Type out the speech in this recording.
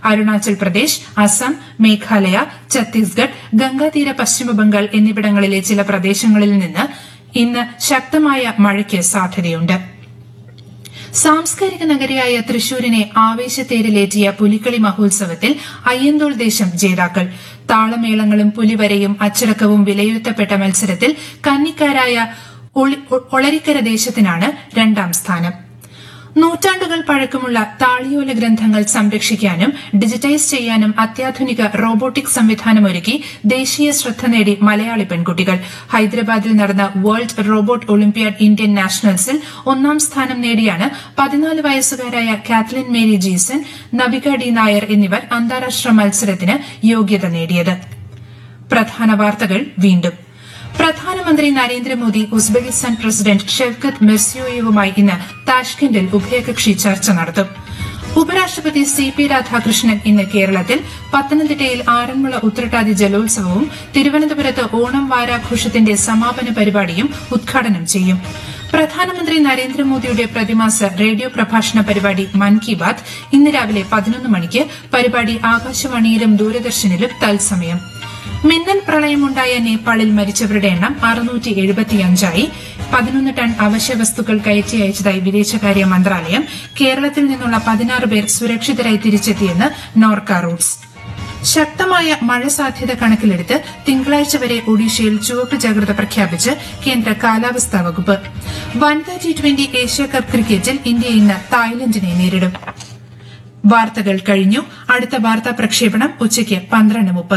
അരുണാചൽ പ്രദേശ് അസം മേഘാലയ ഛത്തീസ്ഗഡ് ഗംഗാതീര പശ്ചിമബംഗാൾ എന്നിവിടങ്ങളിലെ ചില പ്രദേശങ്ങളിൽ നിന്ന് ഇന്ന് ശക്തമായ മഴയ്ക്ക് സാധ്യതയുണ്ട് സാംസ്കാരിക നഗരിയായ തൃശൂരിനെ ആവേശത്തേരിലേറ്റിയ പുലിക്കളി മഹോത്സവത്തിൽ അയ്യന്തോൾ ദേശം ജേതാക്കൾ താളമേളങ്ങളും പുലിവരയും അച്ചടക്കവും വിലയിരുത്തപ്പെട്ട മത്സരത്തിൽ കന്നിക്കാരായ ഒളി- ഒളരിക്കര ദേശത്തിനാണ് രണ്ടാം സ്ഥാനം നൂറ്റാണ്ടുകൾ പഴക്കമുള്ള താളിയോല ഗ്രന്ഥങ്ങൾ സംരക്ഷിക്കാനും ഡിജിറ്റൈസ് ചെയ്യാനും അത്യാധുനിക റോബോട്ടിക് സംവിധാനമൊരുക്കി ദേശീയ ശ്രദ്ധ നേടി മലയാളി പെൺകുട്ടികൾ ഹൈദരാബാദിൽ നടന്ന വേൾഡ് റോബോട്ട് ഒളിമ്പ്യാഡ് ഇന്ത്യൻ നാഷണൽസിൽ ഒന്നാം സ്ഥാനം നേടിയാണ് പതിനാല് വയസ്സുകാരായ Kathleen Mary Jeeson Navika D Nair എന്നിവർ അന്താരാഷ്ട്ര മത്സരത്തിന് യോഗ്യത നേടിയത് പ്രധാന വാർത്തകൾ വീണ്ടും പ്രധാനമന്ത്രി നരേന്ദ്രമോദി ഉസ്ബെക്കിസ്ഥാൻ പ്രസിഡന്റ് ഷെവ്കത്ത് മിർസിയോയേവുമായി ഇന്ന് താഷ്കെൻഡിൽ ഉഭയകക്ഷി ചർച്ച നടത്തും ഉപരാഷ്ട്രപതി സി പി രാധാകൃഷ്ണൻ ഇന്ന് കേരളത്തിൽ പത്തനംതിട്ടയിൽ ആറന്മുള ഉത്രട്ടാതി ജലോത്സവവും തിരുവനന്തപുരത്ത് ഓണം വാരാഘോഷത്തിന്റെ സമാപന പരിപാടിയും ഉദ്ഘാടനം ചെയ്യും പ്രധാനമന്ത്രി നരേന്ദ്രമോദിയുടെ പ്രതിമാസ റേഡിയോ പ്രഭാഷണ പരിപാടി മൻ കി ബാത് ഇന്ന് രാവിലെ പതിനൊന്ന് മണിക്ക് പരിപാടി ആകാശവാണിയിലും ദൂരദർശനിലും തത്സമയം മിന്നൽ പ്രളയമുണ്ടായ നേപ്പാളിൽ മരിച്ചവരുടെ എണ്ണം അറുന്നൂറ്റി എഴുപത്തിയഞ്ചായി പതിനൊന്ന് ടൺ അവശ്യ വസ്തുക്കൾ കയറ്റി അയച്ചതായി വിദേശകാര്യ മന്ത്രാലയം കേരളത്തിൽ നിന്നുള്ള പതിനാറ് പേർ സുരക്ഷിതരായി തിരിച്ചെത്തിയെന്ന് നോർക്ക റൂട്ട്സ് ശക്തമായ മഴ സാധ്യത കണക്കിലെടുത്ത് തിങ്കളാഴ്ച വരെ ഒഡീഷയിൽ ചുവപ്പ് ജാഗ്രത പ്രഖ്യാപിച്ച് കേന്ദ്ര കാലാവസ്ഥാ വകുപ്പ് വനിതാ ടി ട്വന്റി ഏഷ്യാകപ്പ് ക്രിക്കറ്റിൽ ഇന്ത്യ ഇന്ന് തായ്ലൻഡിനെ നേരിടും വാർത്തകൾ കഴിഞ്ഞു അടുത്ത വാർത്താ പ്രക്ഷേപണം ഉച്ചയ്ക്ക് പന്ത്രണ്ട് മുപ്പത്